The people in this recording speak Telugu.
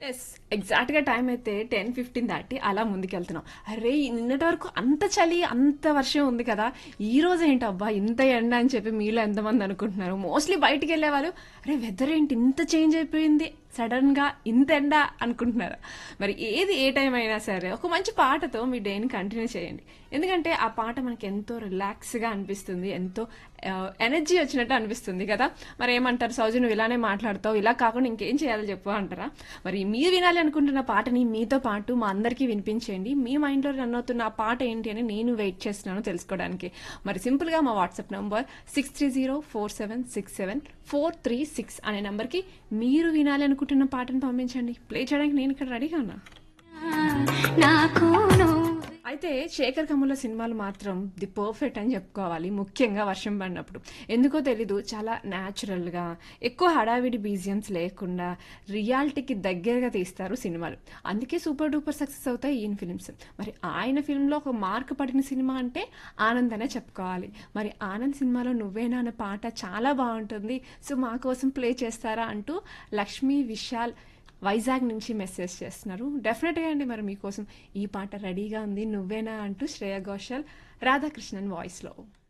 ఎస్ ఎగ్జాక్ట్గా టైం అయితే టెన్ ఫిఫ్టీన్ దాటి అలా ముందుకెళ్తున్నాం అరే నిన్నటి వరకు అంత చలి అంత వర్షం ఉంది కదా ఈ రోజు ఏంటి అబ్బా ఇంత ఎండ అని చెప్పి మీలో ఎంతమంది అనుకుంటున్నారు మోస్ట్లీ బయటికి వెళ్ళే వాళ్ళు అరే వెదర్ ఏంటి ఇంత చేంజ్ అయిపోయింది సడన్ గా ఇంత ఎండ అనుకుంటున్నారు మరి ఏది ఏ టైం అయినా సరే ఒక మంచి పాటతో మీ డేని కంటిన్యూ చేయండి ఎందుకంటే ఆ పాట మనకి ఎంతో రిలాక్స్ గా అనిపిస్తుంది ఎంతో ఎనర్జీ వచ్చినట్టు అనిపిస్తుంది కదా మరి ఏమంటారు సౌజు నువ్వు ఇలానే మాట్లాడతావు ఇలా కాకుండా ఇంకేం చేయాలో చెప్పు అంటారా మరి మీరు వినాలి అనుకుంటున్న పాటని మీతో పాటు మా అందరికీ వినిపించేయండి మీ మైండ్లో రన్ అవుతున్న ఆ పాట ఏంటి అని నేను వెయిట్ చేస్తున్నాను తెలుసుకోవడానికి మరి సింపుల్గా మా WhatsApp number six three zero four seven six seven four three six అనే నంబర్కి మీరు వినాలి అనుకుంటున్న పాటను పంపించండి ప్లే చేయడానికి నేను ఇక్కడ రెడీగా ఉన్నా నాకు నువ్వు అయితే శేఖర్ కమ్ముల సినిమాలు మాత్రం ది పర్ఫెక్ట్ అని చెప్పుకోవాలి ముఖ్యంగా వర్షం పడినప్పుడు ఎందుకో తెలీదు చాలా న్యాచురల్గా ఎక్కువ హడావిడి బీజియమ్స్ లేకుండా రియాలిటీకి దగ్గరగా తీస్తారు సినిమాలు అందుకే సూపర్ డూపర్ సక్సెస్ అవుతాయి ఈయన ఫిల్మ్స్ మరి ఆయన ఫిల్మ్లో ఒక మార్క్ పడిన సినిమా అంటే ఆనంద్ అనే చెప్పుకోవాలి మరి ఆనంద్ సినిమాలో నువ్వేనా అనే పాట చాలా బాగుంటుంది సో మా కోసం ప్లే చేస్తారా అంటూ లక్ష్మీ విశాల్ వైజాగ్ నుంచి మెసేజ్ చేస్తున్నారు డెఫినెట్గా అండి మరి మీకోసం ఈ పాట రెడీగా ఉంది నువ్వేనా అంటూ శ్రేయ ఘోషల్ రాధాకృష్ణన్ వాయిస్లో